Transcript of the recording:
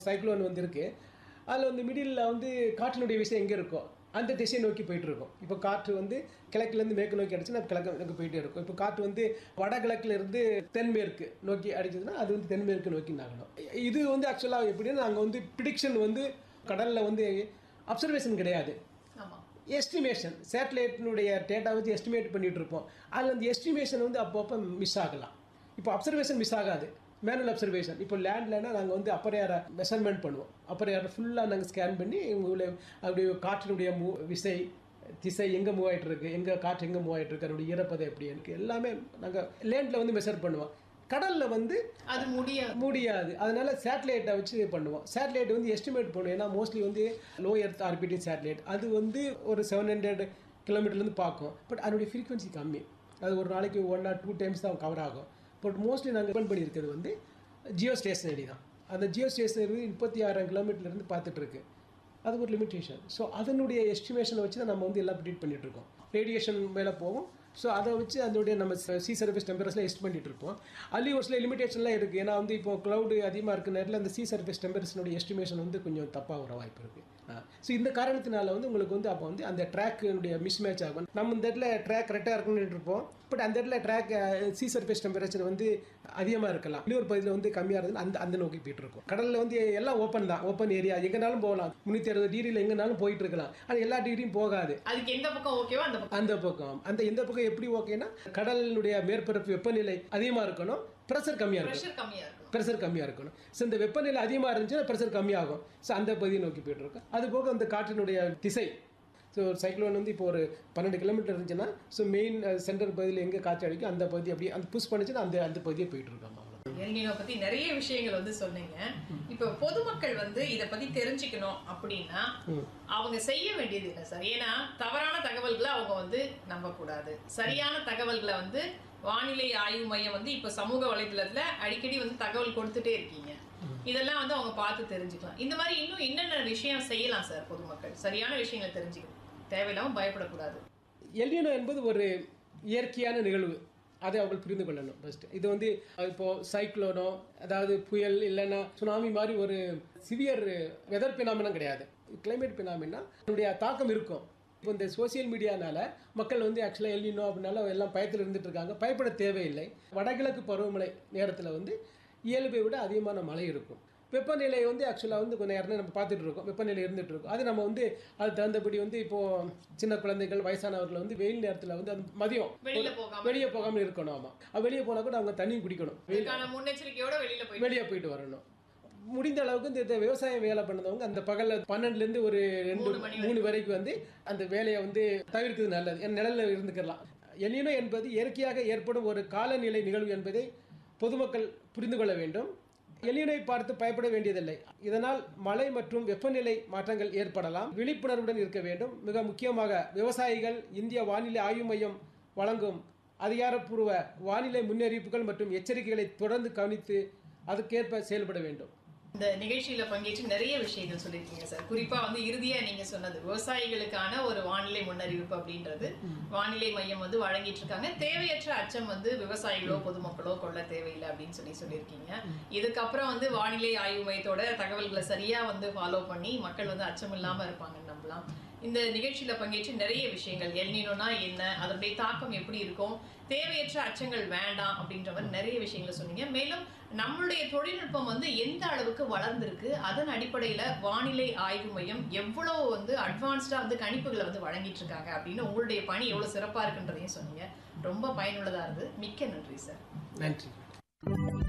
cyclone வந்து இருக்கு அதில் வந்து மிடில் வந்து காற்றினுடைய விஷயம் எங்கே இருக்கோ அந்த திசையை நோக்கி போயிட்டு இருக்கும் இப்போ காற்று வந்து கிழக்குலேருந்து மேற்கு நோக்கி அடிச்சுன்னா கிழக்கு நோக்கி போயிட்டே இருக்கும் இப்போ காற்று வந்து வடகிழக்குல இருந்து தென்மேற்கு நோக்கி அடிச்சதுன்னா அது வந்து தென்மேற்கு நோக்கி நகரும் இது வந்து ஆக்சுவலாக எப்படின்னா நாங்கள் வந்து ப்ரிடிக்ஷன் வந்து கடலில் வந்து அப்சர்வேஷன் கிடையாது ஆமா எஸ்டிமேஷன் சேட்டலைட்டினுடைய டேட்டா வச்சு எஸ்டிமேட் பண்ணிட்டு இருப்போம் அதில் அந்த எஸ்டிமேஷன் வந்து அப்பப்போ மிஸ் ஆகலாம் இப்போ அப்சர்வேஷன் மிஸ் ஆகாது மேனுவல் அப்சர்வேஷன் இப்போ லேண்ட்லனா நாங்கள் வந்து அப்பர் ஏரை மெஷர்மெண்ட் பண்ணுவோம் அப்பர் ஏரை ஃபுல்லாக நாங்கள் ஸ்கேன் பண்ணி உங்களை அப்படி காற்றினுடைய மூ விசை திசை எங்கே மூவ் ஆயிட்டு இருக்கு எங்கே காற்று எங்கே மூவ் ஆயிட்டு இருக்கு அதனுடைய ஈரப்பதம் எப்படி இருக்கு எல்லாமே நாங்கள் லேண்டில் வந்து மெஷர் பண்ணுவோம் கடலில் வந்து அது முடியாது முடியாது அதனால சேட்டலைட்டை வச்சு பண்ணுவோம் சேட்டலைட் வந்து எஸ்டிமேட் பண்ணுவோம் ஏன்னா மோஸ்ட்லி வந்து லோ எர்த் ஆர்பிட்டிங் சேட்டலைட் அது வந்து ஒரு செவன் ஹண்ட்ரட் கிலோமீட்டர்லேருந்து பார்க்கும் பட் அதனுடைய ஃப்ரீக்வன்சி கம்மி அது ஒரு நாளைக்கு ஒன் ஆர் டூ டைம்ஸ் தான் கவர் ஆகும் பட் மோஸ்ட்லி நாங்கள் டிபெண்ட் பண்ணியிருக்கிறது வந்து ஜியோ ஸ்டேஷனரி தான் அந்த ஜியோ ஸ்டேஷனரி முப்பத்தி ஆறாயிரம் கிலோமீட்டர்லேருந்து பார்த்துட்டு இருக்கு அது ஒரு லிமிட்டேஷன் ஸோ அதனுடைய எஸ்டிமேஷனை வச்சு தான் நம்ம வந்து எல்லாம் ப்ரிடிக்ட் பண்ணிட்டு இருக்கோம் ரேடியேஷன் மேலே போகும் ஸோ அதை வச்சு அதனுடைய நம்ம சி சர்ஃபேஸ் டெம்பரேச்சர்லாம் எஸ்ட் பண்ணிட்டு இருப்போம் அதுலேயும் ஒரு சில லிமிடேஷன்லாம் இருக்குது ஏன்னா வந்து இப்போ க்ளவுடு அதிகமாக இருக்க நேரத்தில் அந்த சி சர்ஃபேஸ் டெம்பரேச்சனுடைய எஸ்டிமேஷன் வந்து கொஞ்சம் தப்பாக வர வாய்ப்பு இருக்குது ஸோ இந்த காரணத்தினால வந்து உங்களுக்கு வந்து அப்போ வந்து அந்த ட்ராக்குடைய மிஸ்மேட்ச் ஆகும் நம்ம இந்த இடத்துல ட்ராக் கரெக்டாக இருக்குன்னு இருப்போம் பட் அந்த இடத்துல ட்ராக் சி சர்ஃபேஸ் டெம்பரேச்சர் வந்து அதிகமாக இருக்கலாம் இன்னொரு பகுதியில் வந்து கம்மியாக இருக்குது அந்த அந்த நோக்கி போயிட்டு இருக்கும் கடலில் வந்து எல்லாம் ஓப்பன் தான் ஓப்பன் ஏரியா எங்கேனாலும் போகலாம் முந்நூற்றி அறுபது டிகிரியில் எங்கேனாலும் போயிட்டு இருக்கலாம் ஆனால் எல்லா டிகிரியும் போகாது அதுக்கு எந்த பக்கம் ஓகேவோ அந்த பக்கம் அந்த பக்கம் அந்த எந்த பக்கம் எப்படி ஓகேன்னா கடலினுடைய மேற்பரப்பு வெப்பநிலை அதிகமாக இருக்கணும் ப்ரெஷர் கம்மியாக இருக்கணும் ப்ரெஷர் கம்மியா இருக்கணும் ப்ரெஷர் கம்மியாக இருக்கணும் ஸோ இந்த வெப்பநிலை அதிகமாக இருந்துச்சுன்னா ப்ரெஷர் கம்மியாகும் ஸோ அந்த பகுதியை நோக்கி போயிட்டு இருக்கும் அது போக அந்த காற்றினுடைய திசை ஸோ ஒரு சைக்ளோன் வந்து இப்போ ஒரு பன்னெண்டு கிலோமீட்டர் இருந்துச்சுன்னா ஸோ மெயின் சென்டர் பகுதியில் எங்கே காற்று அடிக்கும் அந்த பகுதி அப்படியே அந்த புஷ் பண்ணுச்சுன்னா அந்த அந்த பகுதியே போயிட்டு இருக்காங்க அவ்வளோ எல்னினோ பத்தி நிறைய விஷயங்கள் வந்து சொன்னீங்க இப்போ பொதுமக்கள் வந்து இத பத்தி தெரிஞ்சுக்கணும் அப்படின்னா அவங்க செய்ய வேண்டியது என்ன சார் ஏன்னா தவறான தகவல்களை அவங்க வந்து நம்பக்கூடாது சரியான தகவல்களை வந்து வானிலை ஆய்வு மையம் வந்து இப்போ சமூக வலைதளத்துல அடிக்கடி வந்து தகவல் கொடுத்துட்டே இருக்கீங்க இதெல்லாம் வந்து அவங்க பார்த்து தெரிஞ்சுக்கலாம் இந்த மாதிரி இன்னும் என்னென்ன விஷயம் செய்யலாம் சார் பொதுமக்கள் சரியான விஷயங்களை தெரிஞ்சுக்கணும் தேவையில்லாம பயப்படக்கூடாது எல்னினோ என்பது ஒரு இயற்கையான நிகழ்வு அதை அவர்கள் புரிந்து கொள்ளணும் ஃபர்ஸ்ட் இது வந்து இப்போ சைக்ளோனோ அதாவது புயல் இல்லைன்னா சுனாமி மாதிரி ஒரு சிவியர் வெதர் பினாமினம் கிடையாது கிளைமேட் பினாமினா அதனுடைய தாக்கம் இருக்கும் இப்போ இந்த சோசியல் மீடியானால மக்கள் வந்து ஆக்சுவலாக எல்னினோ அப்படின்னால எல்லாம் பயத்தில் இருந்துட்டு இருக்காங்க பயப்பட தேவையில்லை வடகிழக்கு பருவமழை நேரத்தில் வந்து இயல்பை விட அதிகமான மழை இருக்கும் வெப்பநிலை வந்து ஆக்சுவலாக வந்து கொஞ்சம் நேரம் நம்ம பார்த்துட்டு இருக்கோம் வெப்பநிலை இருந்துட்டு இருக்கும் அது நம்ம வந்து அது தகுந்தபடி வந்து இப்போ சின்ன குழந்தைகள் வயசானவர்கள் வந்து வெயில் நேரத்தில் வந்து அது மதியம் வெளியில போகாம வெளியே போகாமல் இருக்கணும் ஆமாம் அது வெளியே போனால் கூட அவங்க தண்ணி குடிக்கணும் இதுக்கான முன்னெச்சரிக்கையோட வெளியில போய் வெளியே போயிட்டு வரணும் முடிந்த அளவுக்கு இந்த- இந்த விவசாயம் வேலை பண்ணதவங்க அந்த பகல்ல பன்னெண்டுலேருந்து ஒரு ரெண்டு மூணு மணி மூணு வரைக்கும் வந்து அந்த வேலையை வந்து தவிர்க்கிறது நல்லது என் நிழல்ல இருந்துக்கலாம் எல்லினோ என்பது இயற்கையாக ஏற்படும் ஒரு காலநிலை நிகழ்வு என்பதை பொதுமக்கள் புரிந்து கொள்ள வேண்டும் எல்லினை பார்த்து பயப்பட வேண்டியதில்லை இதனால் மழை மற்றும் வெப்பநிலை மாற்றங்கள் ஏற்படலாம் விழிப்புணர்வுடன் இருக்க வேண்டும் மிக முக்கியமாக விவசாயிகள் இந்திய வானிலை ஆய்வு மையம் வழங்கும் அதிகாரப்பூர்வ வானிலை முன்னறிவிப்புகள் மற்றும் எச்சரிக்கைகளை தொடர்ந்து கவனித்து அதுக்கேற்ப செயல்பட வேண்டும் இந்த நிகழ்ச்சியில பங்கேற்று நிறைய விஷயங்கள் சொல்லியிருக்கீங்க சார் குறிப்பா வந்து இறுதியா நீங்க சொன்னது விவசாயிகளுக்கான ஒரு வானிலை முன்னறிவிப்பு அப்படின்றது வானிலை மையம் வந்து வழங்கிட்டு இருக்காங்க தேவையற்ற அச்சம் வந்து விவசாயிகளோ பொதுமக்களோ கொள்ள தேவையில்லை அப்படின்னு சொல்லி சொல்லியிருக்கீங்க இதுக்கப்புறம் வந்து வானிலை ஆய்வு மையத்தோட தகவல்களை சரியா வந்து ஃபாலோ பண்ணி மக்கள் வந்து அச்சம் இல்லாம இருப்பாங்கன்னு நம்பலாம் இந்த நிகழ்ச்சியில பங்கேற்று நிறைய விஷயங்கள் எல்னினோனா என்ன அதனுடைய தாக்கம் எப்படி இருக்கும் தேவையற்ற அச்சங்கள் வேண்டாம் அப்படின்ற மாதிரி நிறைய விஷயங்களை சொன்னீங்க மேலும் நம்மளுடைய தொழில்நுட்பம் வந்து எந்த அளவுக்கு வளர்ந்திருக்கு அதன் அடிப்படையில வானிலை ஆய்வு மையம் எவ்வளவு வந்து அட்வான்ஸ்டா வந்து கணிப்புகளை வந்து வழங்கிட்டு இருக்காங்க அப்படின்னு உங்களுடைய பணி எவ்வளவு சிறப்பா இருக்குன்றதையும் சொன்னீங்க ரொம்ப பயனுள்ளதா இருந்தது மிக்க நன்றி சார் நன்றி